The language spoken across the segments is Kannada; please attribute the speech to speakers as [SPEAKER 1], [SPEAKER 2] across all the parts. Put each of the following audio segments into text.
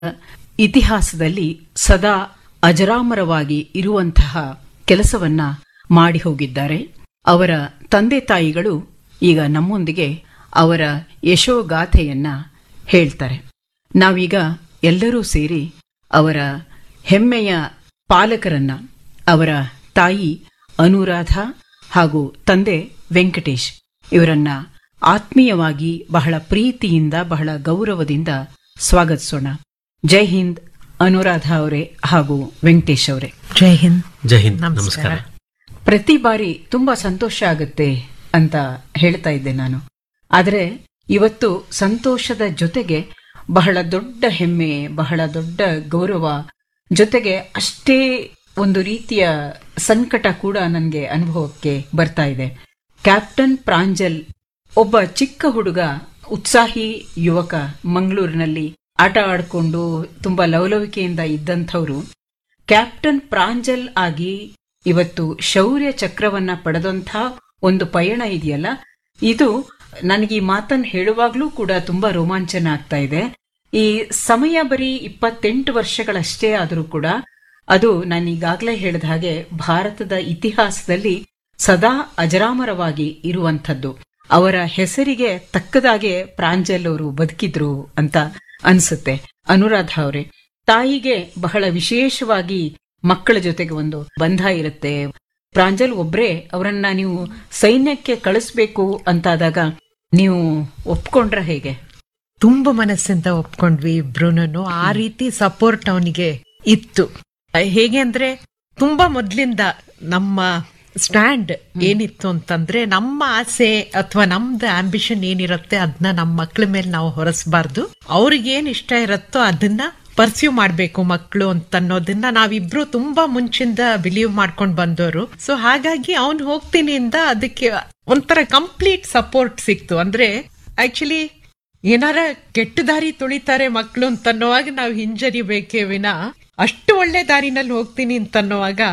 [SPEAKER 1] ಇತಿಹಾಸದಲ್ಲಿ ಸದಾ ಅಜರಾಮರವಾಗಿ ಇರುವಂತಹ ಕೆಲಸವನ್ನ ಮಾಡಿ ಹೋಗಿದ್ದಾರೆ ಅವರ ತಂದೆ ತಾಯಿಗಳು ಈಗ ನಮ್ಮೊಂದಿಗೆ ಅವರ ಯಶೋಗಾಥೆಯನ್ನ ಹೇಳ್ತಾರೆ ನಾವೀಗ ಎಲ್ಲರೂ ಸೇರಿ ಅವರ ಹೆಮ್ಮೆಯ ಪಾಲಕರನ್ನ ಅವರ ತಾಯಿ ಅನುರಾಧ ಹಾಗೂ ತಂದೆ ವೆಂಕಟೇಶ್ ಇವರನ್ನ ಆತ್ಮೀಯವಾಗಿ ಬಹಳ ಪ್ರೀತಿಯಿಂದ ಬಹಳ ಗೌರವದಿಂದ ಸ್ವಾಗತಿಸೋಣ ಜೈ ಹಿಂದ್ ಅನುರಾಧ ಅವರೇ ಹಾಗೂ ವೆಂಕಟೇಶ್ ಅವರೇ
[SPEAKER 2] ಜೈ ಹಿಂದ್
[SPEAKER 3] ಜೈ ಹಿಂದ್
[SPEAKER 2] ನಮಸ್ಕಾರ.
[SPEAKER 3] ನಮಸ್ಕಾರ
[SPEAKER 1] ಪ್ರತಿ ಬಾರಿ ತುಂಬಾ ಸಂತೋಷ ಆಗುತ್ತೆ ಅಂತ ಹೇಳ್ತಾ ಇದ್ದೆ ನಾನು ಆದರೆ ಇವತ್ತು ಸಂತೋಷದ ಜೊತೆಗೆ ಬಹಳ ದೊಡ್ಡ ಹೆಮ್ಮೆ ಬಹಳ ದೊಡ್ಡ ಗೌರವ ಜೊತೆಗೆ ಅಷ್ಟೇ ಒಂದು ರೀತಿಯ ಸಂಕಟ ಕೂಡ ನನಗೆ ಅನುಭವಕ್ಕೆ ಬರ್ತಾ ಇದೆ ಕ್ಯಾಪ್ಟನ್ ಪ್ರಾಂಜಲ್ ಒಬ್ಬ ಚಿಕ್ಕ ಹುಡುಗ ಉತ್ಸಾಹಿ ಯುವಕ ಮಂಗಳೂರಿನಲ್ಲಿ ಆಟ ಆಡಿಕೊಂಡು ತುಂಬಾ ಲವಲವಿಕೆಯಿಂದ ಇದ್ದಂಥವ್ರು ಕ್ಯಾಪ್ಟನ್ ಪ್ರಾಂಜಲ್ ಆಗಿ ಇವತ್ತು ಶೌರ್ಯ ಚಕ್ರವನ್ನ ಪಡೆದಂಥ ಒಂದು ಪಯಣ ಇದೆಯಲ್ಲ ಇದು ನನಗೆ ಈ ಮಾತನ್ನು ಹೇಳುವಾಗ್ಲೂ ಕೂಡ ತುಂಬಾ ರೋಮಾಂಚನ ಆಗ್ತಾ ಇದೆ ಈ ಸಮಯ ಬರೀ ಇಪ್ಪತ್ತೆಂಟು ವರ್ಷಗಳಷ್ಟೇ ಆದರೂ ಕೂಡ ಅದು ನಾನು ಈಗಾಗಲೇ ಹೇಳಿದ ಹಾಗೆ ಭಾರತದ ಇತಿಹಾಸದಲ್ಲಿ ಸದಾ ಅಜರಾಮರವಾಗಿ ಇರುವಂಥದ್ದು ಅವರ ಹೆಸರಿಗೆ ತಕ್ಕದಾಗೆ ಪ್ರಾಂಜಲ್ ಅವರು ಬದುಕಿದ್ರು ಅಂತ ಅನ್ಸುತ್ತೆ ಅನುರಾಧ ಅವರೇ ತಾಯಿಗೆ ಬಹಳ ವಿಶೇಷವಾಗಿ ಮಕ್ಕಳ ಜೊತೆಗೆ ಒಂದು ಬಂಧ ಇರುತ್ತೆ ಪ್ರಾಂಜಲ್ ಒಬ್ರೇ ಅವರನ್ನ ನೀವು ಸೈನ್ಯಕ್ಕೆ ಕಳಿಸ್ಬೇಕು ಅಂತಾದಾಗ ನೀವು ಒಪ್ಕೊಂಡ್ರ ಹೇಗೆ
[SPEAKER 2] ತುಂಬಾ ಮನಸ್ಸಿಂದ ಒಪ್ಕೊಂಡ್ವಿ ಇಬ್ರುನು ಆ ರೀತಿ ಸಪೋರ್ಟ್ ಅವನಿಗೆ ಇತ್ತು ಹೇಗೆ ಅಂದ್ರೆ ತುಂಬಾ ಮೊದ್ಲಿಂದ ನಮ್ಮ ಸ್ಟ್ಯಾಂಡ್ ಏನಿತ್ತು ಅಂತಂದ್ರೆ ನಮ್ಮ ಆಸೆ ಅಥವಾ ನಮ್ದು ಆಂಬಿಷನ್ ಏನಿರುತ್ತೆ ಅದನ್ನ ನಮ್ಮ ಮಕ್ಳ ಮೇಲೆ ನಾವು ಹೊರಸಬಾರ್ದು ಅವ್ರಿಗೆ ಏನ್ ಇಷ್ಟ ಇರುತ್ತೋ ಅದನ್ನ ಪರ್ಸ್ಯೂ ಮಾಡ್ಬೇಕು ಮಕ್ಕಳು ಅಂತ ಅನ್ನೋದನ್ನ ನಾವಿಬ್ರು ತುಂಬಾ ಮುಂಚಿಂದ ಬಿಲೀವ್ ಮಾಡ್ಕೊಂಡ್ ಬಂದವರು ಸೊ ಹಾಗಾಗಿ ಅವ್ನ್ ಹೋಗ್ತೀನಿ ಇಂದ ಅದಕ್ಕೆ ಒಂಥರ ಕಂಪ್ಲೀಟ್ ಸಪೋರ್ಟ್ ಸಿಕ್ತು ಅಂದ್ರೆ ಆಕ್ಚುಲಿ ಏನಾರ ಕೆಟ್ಟ ದಾರಿ ತುಳಿತಾರೆ ಮಕ್ಕಳು ಅಂತನ್ನುವಾಗ ನಾವು ಹಿಂಜರಿಬೇಕೇ ವಿನ ಅಷ್ಟು ಒಳ್ಳೆ ದಾರಿನಲ್ಲಿ ಹೋಗ್ತೀನಿ ಅಂತನ್ನುವಾಗ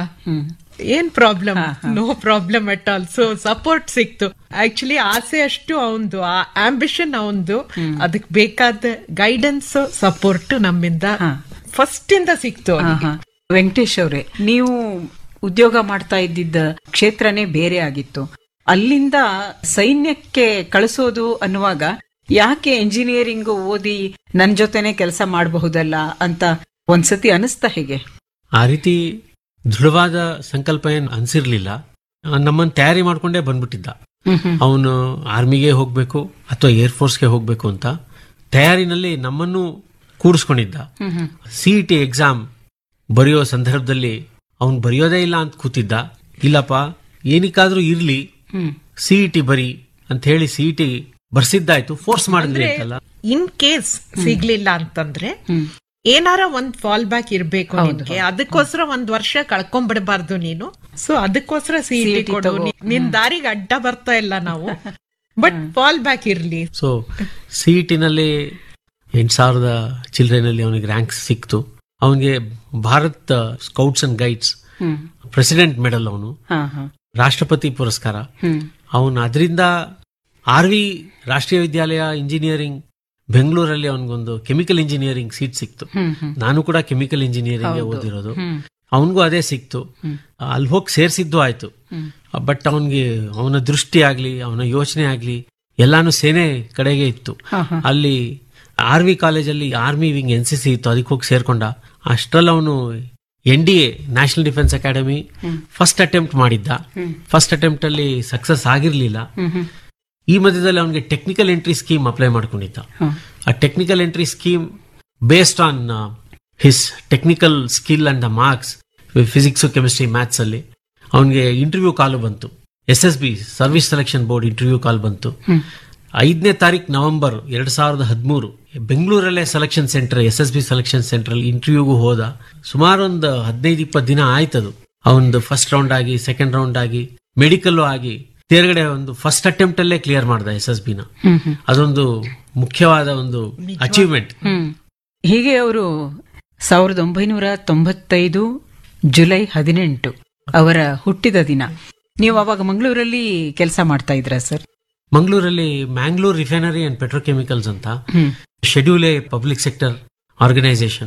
[SPEAKER 2] ಏನ್ problem no problem at all so support ಸಿಕ್ತು ಆಕ್ಚುಲಿ ಆಸೆ ಅಷ್ಟು ಅವಂದು ಆ ಆಂಬಿಷನ್ ಅವಂದು ಅದಕ್ ಬೇಕಾದ ಗೈಡೆನ್ಸ್ ಸಪೋರ್ಟ್ ನಮ್ಮಿಂದ ಫಸ್ಟ್ ಇಂದ ಸಿಕ್ತು ಅವ್ನಿಗೆ.
[SPEAKER 1] ಆಹಾ. ವೆಂಕಟೇಶ್ ಅವರೇ ನೀವು ಉದ್ಯೋಗ ಮಾಡ್ತಾ ಇದ್ದಿದ್ದ ಕ್ಷೇತ್ರನೇ ಬೇರೆ ಆಗಿತ್ತು ಅಲ್ಲಿಂದ ಸೈನ್ಯಕ್ಕೆ ಕಳಿಸೋದು ಅನ್ನುವಾಗ ಯಾಕೆ ಎಂಜಿನಿಯರಿಂಗ್ ಓದಿ ನನ್ ಜೊತೆನೆ ಕೆಲಸ ಮಾಡಬಹುದಲ್ಲ ಅಂತ ಒಂದ್ಸತಿ ಅನಿಸ್ತಾ ಹೇಗೆ
[SPEAKER 3] ಆ ರೀತಿ ದೃಢವಾದ ಸಂಕಲ್ಪ ಏನ್ ಅನ್ಸಿರ್ಲಿಲ್ಲ ನಮ್ಮನ್ನ ತಯಾರಿ ಮಾಡ್ಕೊಂಡೇ ಬಂದ್ಬಿಟ್ಟಿದ್ದ ಅವನು ಆರ್ಮಿಗೆ ಹೋಗ್ಬೇಕು ಅಥವಾ ಏರ್ ಫೋರ್ಸ್ಗೆ ಹೋಗ್ಬೇಕು ಅಂತ ತಯಾರಿನಲ್ಲಿ ನಮ್ಮನ್ನು ಕೂಡಿಸ್ಕೊಂಡಿದ್ದ ಸಿ ಟಿ ಎಕ್ಸಾಮ್ ಬರೆಯೋ ಸಂದರ್ಭದಲ್ಲಿ ಅವನು ಬರೆಯೋದೇ ಇಲ್ಲ ಅಂತ ಕೂತಿದ್ದ ಇಲ್ಲಪ್ಪ ಏನಕ್ಕಾದ್ರೂ ಇರ್ಲಿ ಸಿ ಟಿ ಬರಿ ಅಂತ ಹೇಳಿ ಸಿ ಟಿ ಬರ್ಸಿದ್ದಾಯ್ತು ಫೋರ್ಸ್ ಮಾಡಿದ್ರಿ ಅಂತಲ್ಲ
[SPEAKER 2] ಇನ್ ಕೇಸ್ ಸಿಗ್ಲಿಲ್ಲ ಅಂತಂದ್ರೆ ಏನಾರ ಒಂದ್ ಫಾಲ್ ಬ್ಯಾಕ್ ಇರ್ಬೇಕು ನಿನ್ಗೆ ಅದಕ್ಕೋಸ್ಕರ ಒಂದ್ ವರ್ಷ ಕಳ್ಕೊಂಡ್ಬಿಡಬಾರ್ದು ನೀನು ಸೊ ಅದಕ್ಕೋಸ್ಕರ ಸಿಇಟಿ ಕೊಡು ನೀ- ನಿನ್ ದಾರಿಗೆ ಅಡ್ಡ ಬರ್ತಾ ಇಲ್ಲ ನಾವು ಬಟ್ ಫಾಲ್ ಬ್ಯಾಕ್ ಇರ್ಲಿ
[SPEAKER 3] ಸೊ ಸಿ ನಲ್ಲಿ ಎಂಟು ಸಾವಿರದ ಚಿಲ್ಡ್ರನಲ್ಲಿ ಅವನಿಗೆ ರ್ಯಾಂಕ್ ಸಿಕ್ತು ಅವನಿಗೆ Bharat Scouts and Guides president medal ಅವನು
[SPEAKER 1] ಹಾ ಹಾ
[SPEAKER 3] ರಾಷ್ಟ್ರಪತಿ ಪುರಸ್ಕಾರ
[SPEAKER 1] ಹ್ಮ್
[SPEAKER 3] ಅವನು ಅದರಿಂದ ಆರ್ ವಿ ರಾಷ್ಟ್ರೀಯ ವಿದ್ಯಾಲಯ ಇಂಜಿನಿಯರಿಂಗ್ ಬೆಂಗಳೂರಲ್ಲಿ ಅವನಿಗೊಂದು ಕೆಮಿಕಲ್ ಇಂಜಿನಿಯರಿಂಗ್ ಸೀಟ್ ಸಿಕ್ತು
[SPEAKER 1] ಹ್ಮ್ ಹ್ಮ್
[SPEAKER 3] ನಾನು ಕೂಡ ಕೆಮಿಕಲ್ ಇಂಜಿನಿಯರಿಂಗ್ ಓದಿರೋದು ಅವನಿಗೂ ಅದೇ ಸಿಕ್ತು ಅಲ್ಲಿ ಹೋಗಿ ಸೇರ್ಸಿದ್ದು ಆಯ್ತು ಬಟ್ ಅವನಿಗೆ ಅವನ ದೃಷ್ಟಿ ಆಗ್ಲಿ ಅವನ ಯೋಚನೆ ಆಗ್ಲಿ ಎಲ್ಲಾನು ಸೇನೆ ಕಡೆಗೆ ಇತ್ತು
[SPEAKER 1] ಹಾ, ಹಾ.
[SPEAKER 3] ಅಲ್ಲಿ ಆರ್ ವಿ ಕಾಲೇಜಲ್ಲಿ army wing N C C ಇತ್ತು ಅದಕ್ಕೆ ಹೋಗಿ ಸೇರ್ಕೊಂಡ ಅಷ್ಟ್ರಲ್ಲಿ ಅವನು N D A National Defence Academy first attempt ಮಾಡಿದ್ದ ಫಸ್ಟ್ ಅಟೆಂಪ್ಟ್ ಅಲ್ಲಿ ಸಕ್ಸಸ್ ಆಗಿರ್ಲಿಲ್ಲ ಈ ಮಧ್ಯದಲ್ಲಿ ಅವನಿಗೆ ಟೆಕ್ನಿಕಲ್ ಎಂಟ್ರಿ ಸ್ಕೀಮ್ ಅಪ್ಲೈ ಮಾಡ್ಕೊಂಡಿದ್ದ ಆ technical entry scheme based on his technical skill and the marks physics chemistry maths ಅಲ್ಲಿ ಅವನಿಗೆ ಇಂಟರ್ವ್ಯೂ ಕಾಲು ಬಂತು S S B Service Selection Board interview call ಬಂತು ಐದನೇ ತಾರೀಕು ನವೆಂಬರ್ ಎರಡ್ ಸಾವಿರದ ಹದಿಮೂರು ಬೆಂಗಳೂರಲ್ಲೇ selection centre S S B selection centre ಅಲ್ಲಿ ಇಂಟರ್ವ್ಯೂಗೂ ಹೋದ ಸುಮಾರು ಒಂದು ಹದಿನೈದು ಇಪ್ಪತ್ತು ದಿನ ಆಯ್ತದು ಅವನದು ಫಸ್ಟ್ ರೌಂಡ್ ಆಗಿ ಸೆಕೆಂಡ್ ರೌಂಡ್ ಆಗಿ ಮೆಡಿಕಲ್ ಆಗಿ ತೇರ್ಗಡೆ ಒಂದು ಫಸ್ಟ್ ಅಟೆಂಪ್ಟ್ ಅಲ್ಲೇ ಕ್ಲಿಯರ್ ಮಾಡ್ದ ಎಸ್ ಎಸ್ ಬಿನ ಅದೊಂದು ಮುಖ್ಯವಾದ ಒಂದು ಅಚೀವ್ಮೆಂಟ್
[SPEAKER 1] ಹ್ಮ್ ಹೀಗೆ ಅವರು ಸಾವಿರದ ಒಂಬೈನೂರ ತೊಂಬತ್ತೈದು ಜುಲೈ ಹದಿನೆಂಟು ಅವರ ಹುಟ್ಟಿದ ದಿನ ನೀವು ಅವಾಗ ಮಂಗಳೂರಲ್ಲಿ ಕೆಲಸ ಮಾಡ್ತಾ ಇದ್ರ ಸರ್
[SPEAKER 3] ಮಂಗಳೂರಲ್ಲಿ ಮ್ಯಾಂಗ್ಳೂರ್ ರಿಫೈನರಿ ಅಂಡ್ ಪೆಟ್ರೋಕೆಮಿಕಲ್ಸ್ ಅಂತ
[SPEAKER 1] hmm
[SPEAKER 3] schedule A public sector organisation